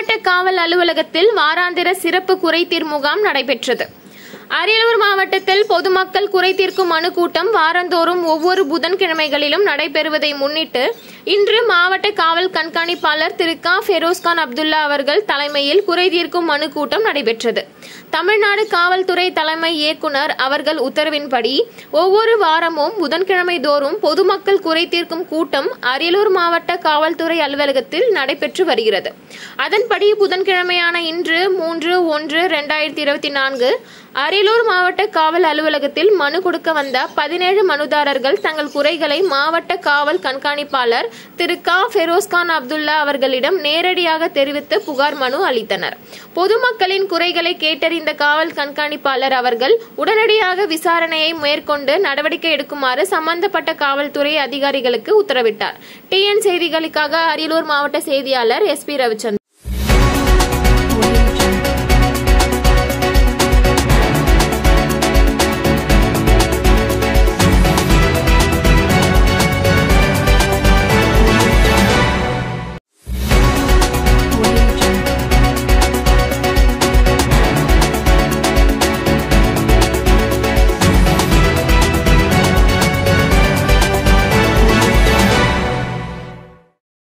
மாவட்ட காவல் அலுவலகத்தில் வாராந்திர சிறப்பு குறைதீர் முகாம் நடைபெற்றது அரியலூர் மாவட்டத்தில் பொதுமக்கள் குறை தீர்க்கும் மனு கூட்டம் வாரந்தோறும் ஒவ்வொரு புதன்கிழமைகளிலும் நடைபெறுவதை முன்னிட்டு இன்று மாவட்ட காவல் கண்காணிப்பாளர் திரு க ஃபெரோஸ்கான் அப்துல்லா அவர்கள் தலைமையில் குறை தீர்க்கும் மனு கூட்டம் நடைபெற்றது தமிழ்நாடு காவல்துறை தலைமை இயக்குனர் அவர்கள் உத்தரவின்படி ஒவ்வொரு வாரமும் புதன்கிழமை தோறும் பொதுமக்கள் குறை தீர்க்கும் கூட்டம் அரியலூர் மாவட்ட காவல்துறை அலுவலகத்தில் நடைபெற்று வருகிறது அதன்படி புதன்கிழமையான இன்று மூன்று ஒன்று இரண்டாயிரத்தி இருபத்தி நான்கு அரியலூர் மாவட்ட காவல் அலுவலகத்தில் மனு கொடுக்க வந்த பதினேழு மனுதாரர்கள் தங்கள் குறைகளை மாவட்ட காவல் கண்காணிப்பாளர் திரு க ஃபெரோஸ்கான் அப்துல்லா அவர்களிடம் நேரடியாக தெரிவித்து புகார் மனு அளித்தனர் பொதுமக்களின் குறைகளை கேட்டறிந்த காவல் கண்காணிப்பாளர் அவர்கள் உடனடியாக விசாரணையை மேற்கொண்டு நடவடிக்கை எடுக்குமாறு சம்பந்தப்பட்ட காவல்துறை அதிகாரிகளுக்கு உத்தரவிட்டார் டிஎன் செய்திகளுக்காக அரியலூர் மாவட்ட செய்தியாளர் எஸ் பி ரவிச்சந்திரன்